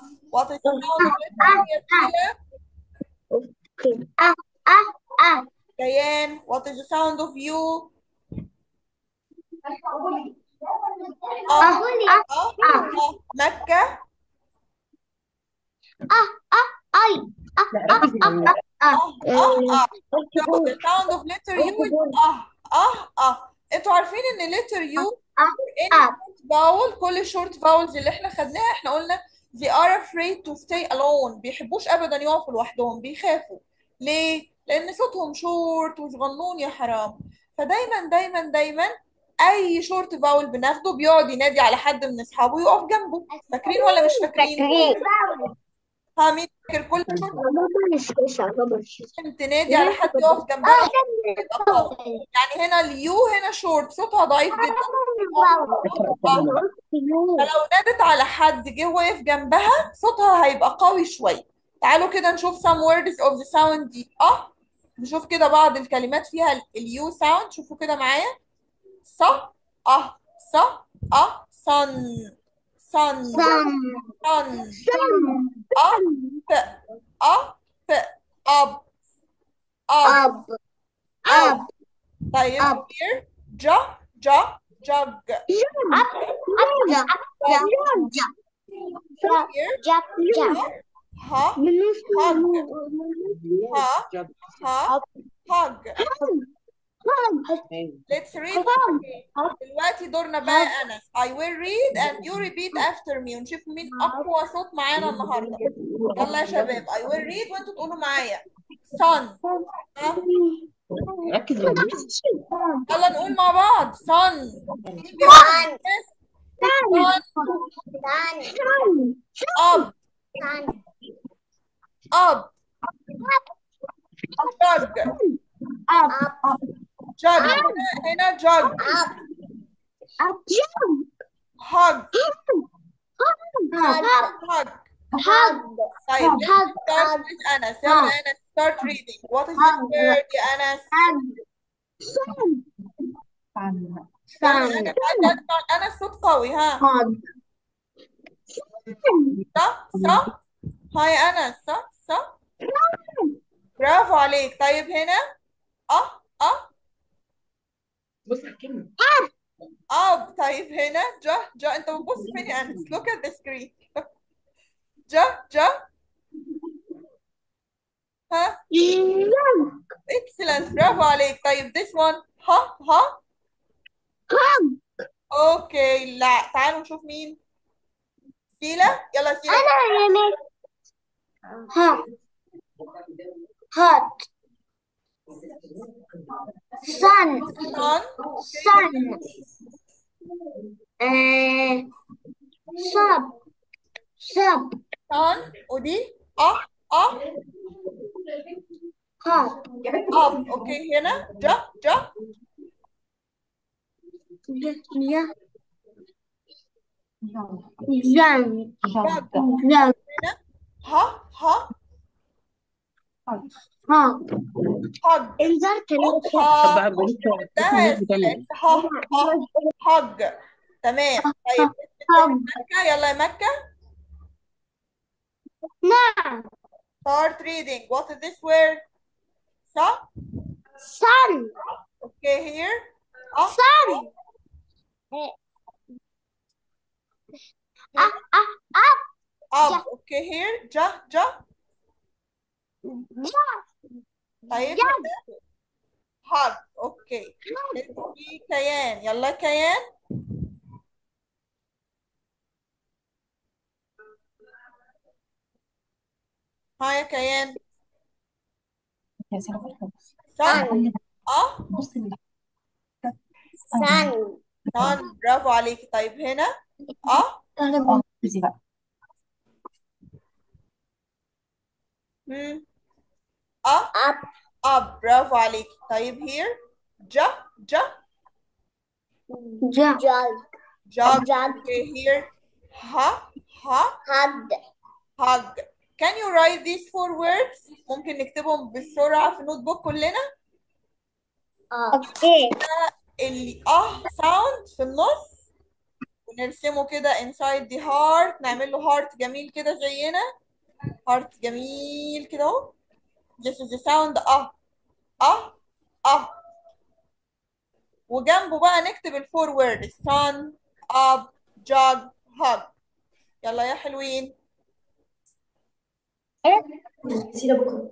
what is the sound of letter U يا فيلا آه آه آه كيان what is the sound of U آه اه آه اه اه مكة آه آه أي آه آه آه آه اه اه so the sound of letter U is اه اه اه انتوا عارفين ان letter U any آه short vowel كل الشورت فاولز اللي احنا خدناها احنا قلنا they are afraid to stay alone بيحبوش ابدا يقفوا لوحدهم بيخافوا ليه؟ لان صوتهم شورت وصغنون يا حرام فدايما دايما دايما اي شورت فاول بناخده بيقعد ينادي على حد من اصحابه يقف جنبه فاكرين ولا مش فاكرين؟ ها مين فاكر كل شورت لازم تنادي على حد يقف جنبها يبقى قوي يعني هنا اليو هنا شورت صوتها ضعيف جدا فلو نادت على حد جه وقف جنبها صوتها هيبقى قوي شوية تعالوا كده نشوف some words of the sound دي اه نشوف كده بعض الكلمات فيها اليو ساوند شوفوا كده معايا ص اه ص اه صن صن صن اه ت اه ت اب اب اب طيب أب. here ج ج جج here ها ها ها hug let's read دلوقتي دورنا بقى أنس I will read and you repeat after me ونشوف مين أقوى صوت معانا النهاردة يلا يا شباب I will read وانتوا تقولوا معايا sun ها ركز يلا نقول مع بعض sun sun up up jug jug هنا هنا jug hug hug طيب let's start with أنس يلا أنس start reading what is this word يا أنس يلا أنس عايزة أسمع أنس صوت قوي ها صح صح ها يا أنس صح صح برافو عليك طيب هنا اه اه بص على الكلمة اه طيب هنا جا جا انت بتبص فين يا انس look at the screen جا جا ها excellent برافو عليك طيب this one ها ها اوكي لا تعالوا نشوف مين سيلا يلا سيلا hot sun sun sun uh, sub sub sun ودي اه اه hot up اوكي هنا جا جا yeah young جا young ها ها hot hug انذار كلام طب ها بقى بقول ده الناس بتعمل ها ها hug تمام طيب مكة يلا يا مكة نعم start reading what is this word صح sun okay here اه sun up up up up okay here جا جا طيب جا hug okay let's see كيان يلا كيان ها يا كيان صح اه sun sun برافو عليكي طيب هنا اه مم. اه up up برافو عليكي طيب here جا جا jug jug jug okay here ها ها hug hug can you write these four words ممكن نكتبهم بسرعة في نوت بوك كلنا okay اللي اه ساوند في النص ونرسمه كده inside the heart نعمل له heart جميل كده زينا heart جميل كده اهو this is the sound اه اه اه وجنبه بقى نكتب الفور وورد sun up jug hug يلا يا حلوين سيدة بكرة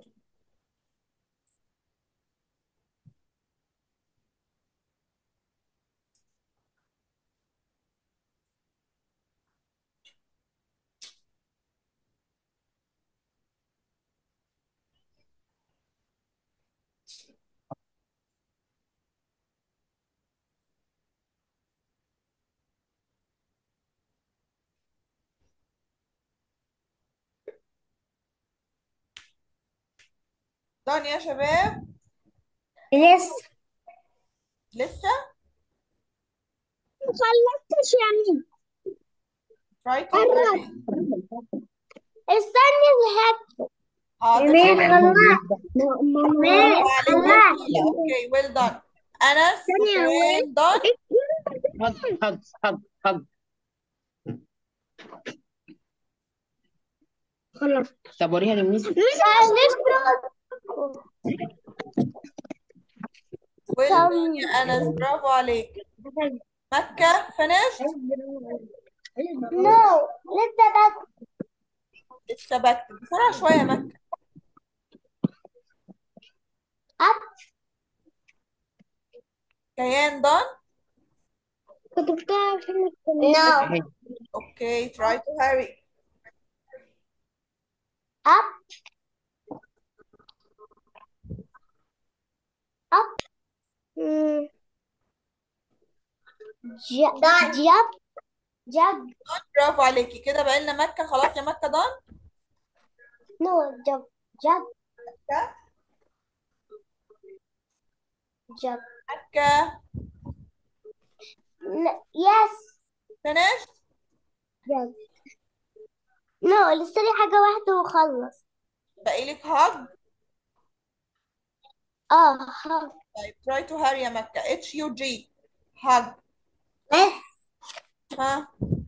done يا شباب لسه لسه مخلصتش يا مين try to قرب. hurry. استني الهات حاضر مين برافو خلاص مين عليك يا خلاص فيلا اوكي ويل دون انس ثانية وين دون حج حج حج حج خلاص طب وريها للميس مش عايز ويل دون يا انس برافو عليك مكة فينيش نو لسه بس لسه بكتب بسرعة شوية يا مكة أب كيان دون كتبتها في نو اهي اوكي try to hurry أب أب مم. ج- جاب جاب برافو عليكي كده بقى لنا مكة خلاص يا مكة دون نو جاب جاب جاب مكة يس فينيش جاب نو لسه لي حاجة واحدة وخلص باقي لك هاج اه ها طيب try to hurry يا مكة اتش يو جي هاج بس ها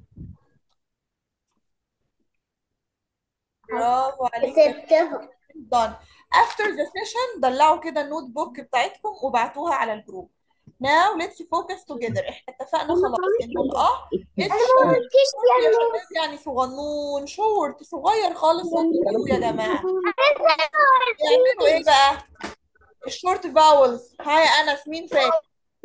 برافو عليك يا سبتها done after the session دلعوا كده النوت بوك بتاعتكم وبعتوها على الجروب now let's focus together احنا اتفقنا خلاص انه الاه انا ما قلتش يا يا شباب يعني صغنون شورت صغير خالص صوت اليو يا جماعة يعملوا ايه بقى الشورت فاولز ها يا انس مين فاكر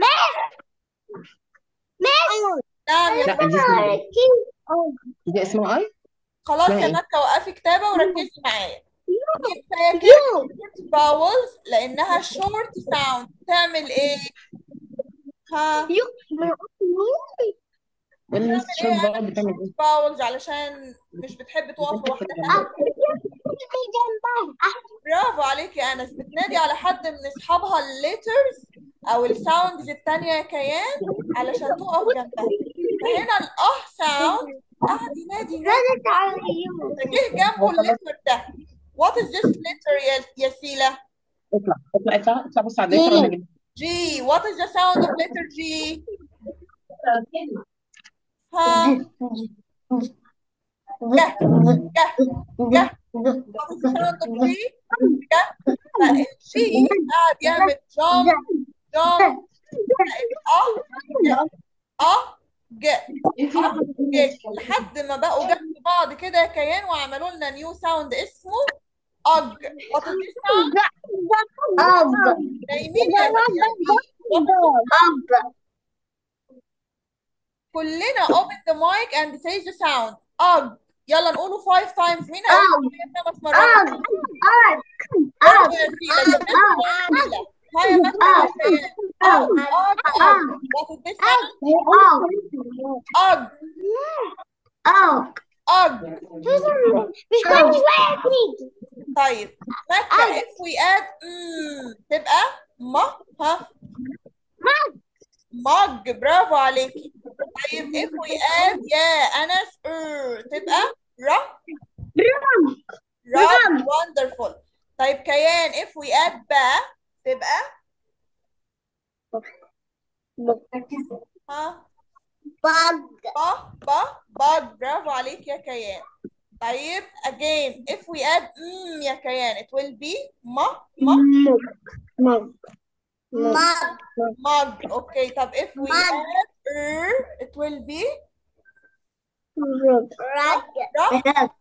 نعم يا لا فندم. دي اسمها ايه؟ دي اسمها ايه؟ خلاص يا اسمها ايه؟ مكة وقفي كتابة وركزي معايا مين فاكر الشورت فاولز لانها شورت ساوند تعمل ايه ها والميس شوف بقى بتعمل ايه؟ فاولز علشان مش بتحب تقف لوحدها برافو عليك يا انس بتنادي على حد من اصحابها الليترز او الساوندز التانية يا كيان علشان تقف جنبها فهنا الاه ساوند قاعد ينادي ينادي جه جنبه الليتر ده وات از ذس ليتر يا يا سيلا اطلع اطلع اطلع اطلع بص على الليتر وانا اجيب جي وات از ذا ساوند اوف ليتر جي ها جه جه جه وات از ذا ساوند اوف جي جه فالجي قاعد يعمل جامب جامب اه اه جه اه جه لحد ما بقوا جنب بعض كده يا كيان وعملوا لنا نيو ساوند اسمه اج وات از ذس ساوند نايمين يا نايمين كلنا open the mic and say the sound أج يلا نقوله five times مين هيقول خمس مرات برافو يا سيلا جبنا يا سيلا هاي يا مكة أج أج أج what is this sound أج أج مش كل شوية تيجي طيب مكة if we add mm, تبقى ما ها مج برافو عليكي طيب if we add يا أنس er, تبقى را راب wonderful طيب كيان if we add با تبقى ها bug ب ب bug برافو عليك يا كيان طيب again if we add mm يا كيان it will be ما ما mug mug mug okay طب if we Mug. add er it will be rug rug rug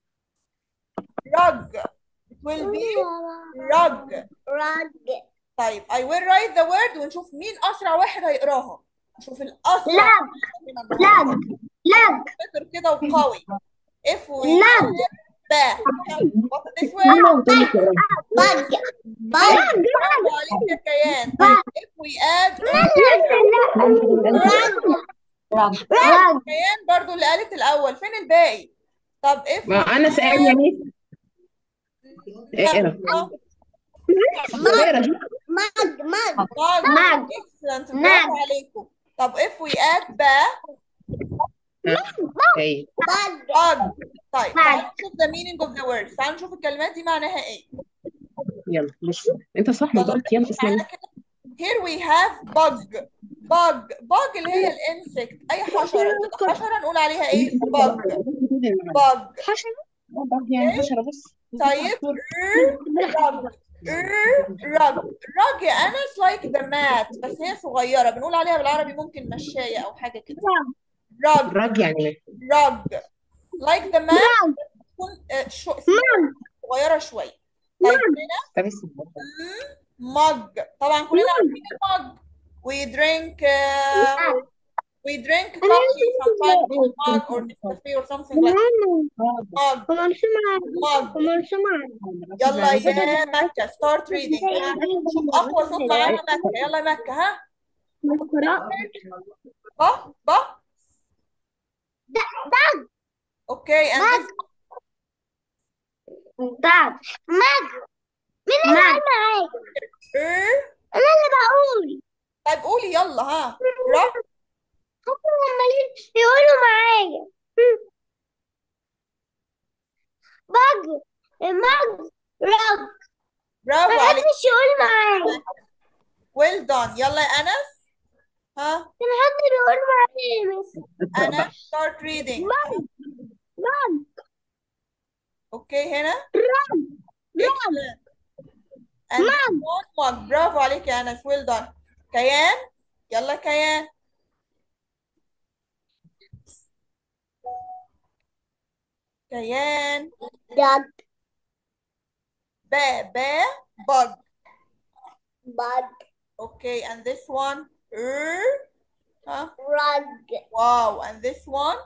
rug it will be rug rug طيب I will write the word ونشوف مين أسرع واحد هيقراها نشوف الأسرع lug lug lug فكر كده وقوي if we Lug. add ba what's this word bug bug برافو عليك يا كيان طيب if we add rug كيان برضو اللي قالت الأول فين الباقي طب if ما انا سأل يا ميس اقرا اقرا دي mug mug mug Mug. excellent برافو عليكم طب if we add ba ايوه bug bug طيب Bug. تعالوا نشوف the meaning of the words تعالوا نشوف الكلمات دي معناها ايه يلا لسه انت صح ما قلت يلا اسمعي تعالى كده here we have bug bug bug اللي هي الانسكت اي حشرة كده حشرة نقول عليها ايه bug bug حشرة يعني حشرة بس طيب rug rug rug يا انس like the mat بس هي صغيرة بنقول عليها بالعربي ممكن مشاية او حاجة كده rug الرج يعني ايه؟ rug like the mat تكون آه، شو صغيرة شوية طيب هنا طب اسمع mug طبعا كلنا عارفين المج we drink uh, we drink coffee sometimes in a mug or Nescafe or something like mug mug يلا يا مكة start reading شوف أقوى صوت معانا مكة يلا يا مكة ها با با okay and this dog mug مين اللي قال معايا er انا اللي بقول طيب قولي يلا ها را هم عمالين يقولوا معايا بج مج رج برافو ما عليك حدش يقول معايا well done يلا يا أنس ها كان حد بيقول معايا يا مس اقرا بقى أنس start reading رج اوكي هنا رج excellent and Mug. one mug برافو عليك يا أنس well done كيان يلا كيان كيان dog با با bug bug okay and this one er ها rug wow and this one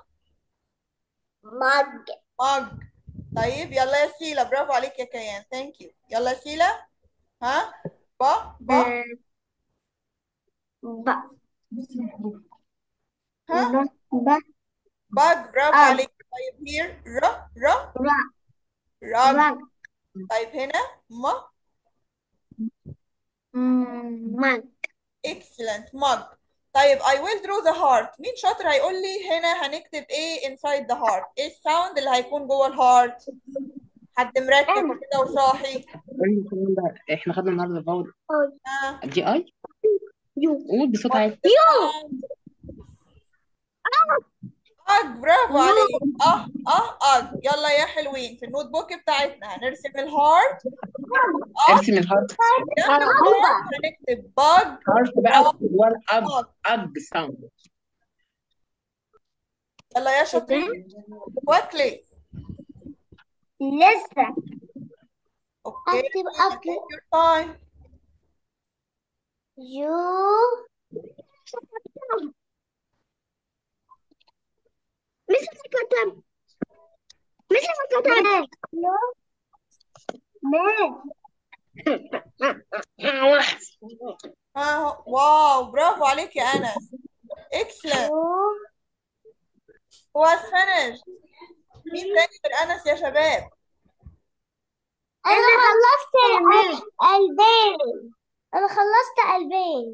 mug mug طيب يلا يا سيلا برافو عليك يا كيان thank you يلا يا سيلا ها با با ب ها ب bug برافو آه. عليك طيب here ر ر ر rug rug طيب هنا ما mug excellent mug طيب I will draw the heart مين شاطر هيقول لي هنا هنكتب ايه inside the heart ايه الساوند اللي هيكون جوه الهارت حد مركز أنا. كده وصاحي قولي الكلام ده احنا خدنا النهارده فاول ها دي اي يو قول بصوت عالي أج برافو عليك اه اه أج يلا يا حلوين في النوت بوك بتاعتنا هنرسم الهارت ارسم الهارت جنب الهارت هنكتب bug هارت بقى وان اب bug اب ساوند يلا يا شاطرين quickly لسه اوكي اكتب اكتب take your time يو مش كتب مش كتب ها واو برافو عليك يا أنس excellent هو finished مين تاني غير أنس يا شباب انا خلصت قلبين انا خلصت قلبين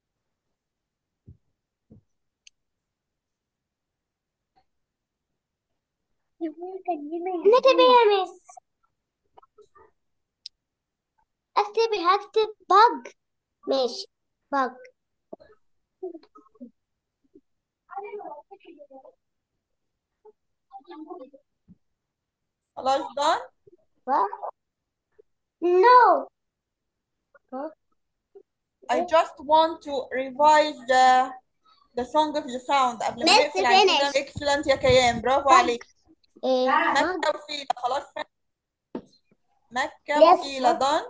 نكتب ايه يا مس اكتب هكتب بج ماشي بج خلاص done No. I just want to revise the the song of the sound قبل ما Miss نقفل عايزين finish. excellent يا كيان برافو عليك إيه. مكة وفيلة خلاص مكة Yes. وفيلة done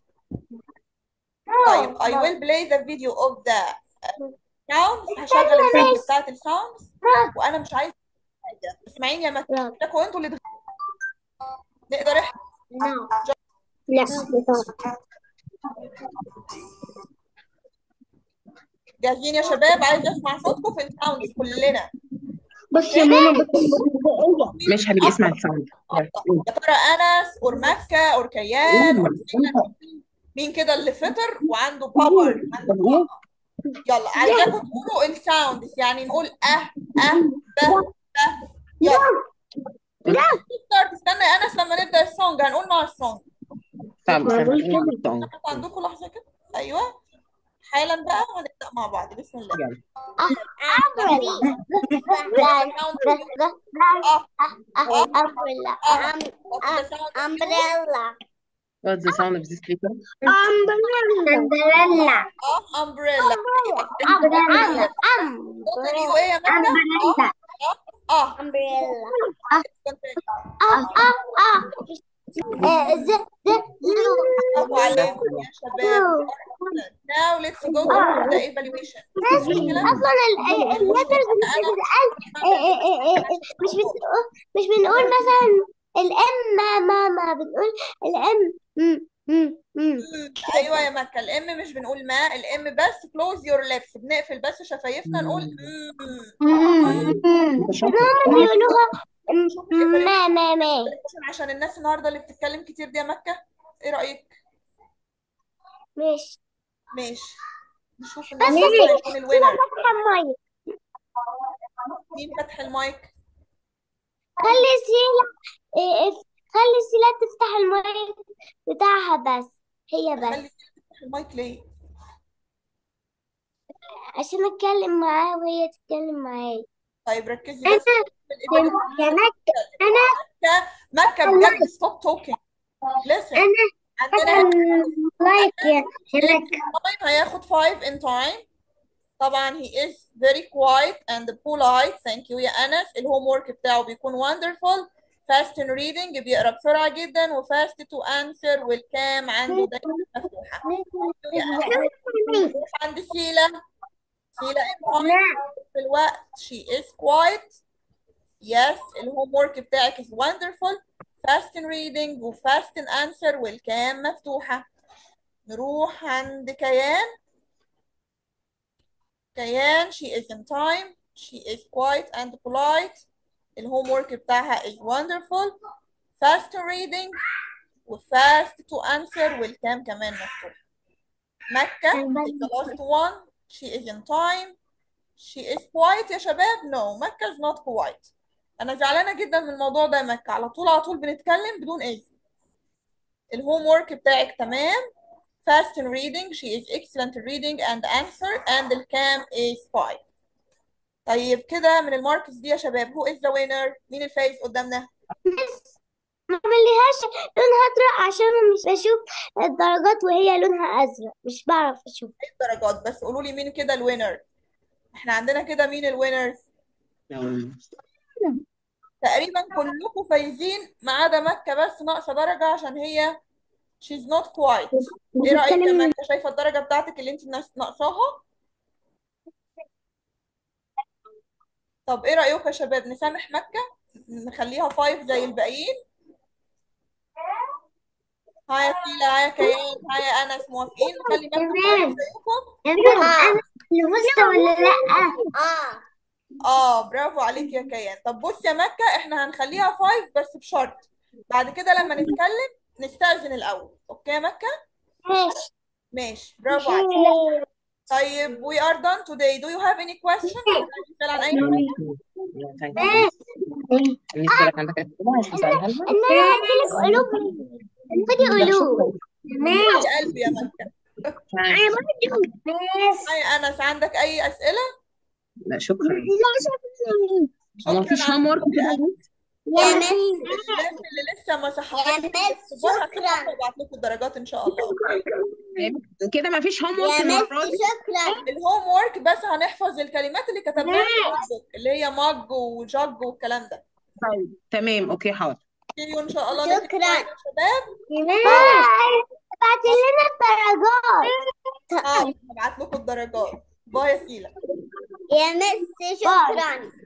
طيب I will play the video of the sounds هشغل الفيديو بتاعت الساوندز وانا مش عايزه حاجه اسمعيني يا مكة لا. لكم انتوا اللي تغ- نقدر احنا No. لا جاهزين يا شباب عايزه اسمع صوتكم في الساوندز كلنا بص يا ماما بص ماشي حبيبي اسمع الساوند يلا قول. يا ترى انس اور مكة اور كيان قول. اور سينا مين كده اللي فطر وعنده باور عنده طب قول. يلا عايزاكم تقولوا الساوندز يعني نقول اه اه ب ب يلا ستارت استنى يا انس لما نبدا السونج هنقول مع السونج طب استنى قول الساوند. انتوا عندكم لحظه كده ايوه حالا بقى هنبدا مع بعض بسم الله يلا What's the sound of you? Umbrella. What's the sound of this speaker? Umbrella. اه umbrella Umbrella. صوت اليو ايه يا مكة اه اه Umbrella. Ah, ah, ah. Uh, the, the, برافو عليكم يا شباب now let's go to the evaluation مشكلة اصلا الليترز بتتقال مش بتقول مش بنقول مثلا الام ما ما ما بنقول الام م- م- م. مم. ايوه يا مكة الام مش بنقول ما الام بس close your lips بنقفل بس شفايفنا نقول مم. انت شاطر هما بيقولوها م- ما ما ما عشان- عشان الناس النهارده اللي بتتكلم كتير دي يا مكة ايه رأيك مش ماشي نشوف الناس بس مين سيبها هيكون الوينر فاتحة المية مين فتح المايك خلي سيلا إيه، خلي سيلا تفتح المايك بتاعها بس هي خلي بس تفتح المايك ليه عشان اتكلم معاها وهي تتكلم معايا طيب ركزي انا بس في يا الإيفالويشن. يا مكة انا مكة بجد stop talking listen انا عندنا لايك يا يا مكة time هياخد 5 in time طبعا he is very quiet and polite thank you يا أنس الهوم ورك بتاعه بيكون wonderful fast in reading بيقرا بسرعة جدا و fast to answer والكام عنده دايما مفتوحة يا أنس نروح عند سيلا سيلا in time في الوقت she is quiet yes الهوم ورك بتاعك is wonderful fast in reading و fast in answer والكام مفتوحة نروح عند كيان كيان she is in time she is quiet and polite الهوم ورك بتاعها is wonderful fast in reading و fast to answer والكام كمان مفتوح مكة is the last one she is in time she is quiet يا شباب no مكة is not quiet أنا زعلانة جدا من الموضوع ده يا مكة على طول على طول بنتكلم بدون إذن الهوم ورك بتاعك تمام fast in reading she is excellent in reading and answer and الكام is 5 طيب كده من الماركس دي يا شباب who is the winner مين الفايز قدامنا بس ما عمليهاش لونها ازرق عشان انا مش بشوف الدرجات وهي لونها ازرق مش بعرف اشوف درجات بس قولوا لي مين كده الوينر احنا عندنا كده مين الوينرز تقريبا كلكم فايزين ما عدا مكة بس ناقصة درجة عشان هي she's not quite ايه رأيك يا مكة شايفة الدرجة بتاعتك اللي انت ناس- ناقصاها طب ايه رأيكم يا شباب نسامح مكة نخليها 5 زي الباقيين ها يا فيلا ها يا كيان ها يا أنس موافقين نخلي مكة تمام. 5 زيكم انا لبست ولا لا اه اه برافو عليك يا كيان طب بص يا مكة احنا هنخليها 5 بس بشرط بعد كده لما نتكلم نستأذن الأول اوكي يا مكة ماشي ماشي برافو عليك طيب we are done today do you have any questions نسأل عن أي حاجة بالنسبة لك عندك أسئلة عايز تسألها لنا؟ ان انا هديلك قلوب خدي لا قلوب شكرا ماشي يا قلبي يا مكة انا برضه ماشي هاي أنس عندك أي أسئلة لا شكرا لا شكرا هو مفيش شكرا هوم على ورك كده يا مس الناس اللي لسه ما يا سحبتش مس الاختبار شكرا هسحبها وابعت لكم الدرجات ان شاء الله كده مفيش هوم ورك يا المرة مس دي شكرا الهوم وورك بس هنحفظ الكلمات اللي كتبناها في النوت بوك اللي هي مج وجج والكلام ده طيب تمام اوكي حاضر سيو ان شاء الله نتكلم شكرا. يا شباب يا مس ابعتي لنا الدرجات حاضر هبعت لكم الدرجات باي يا سيلا يا مس شكرا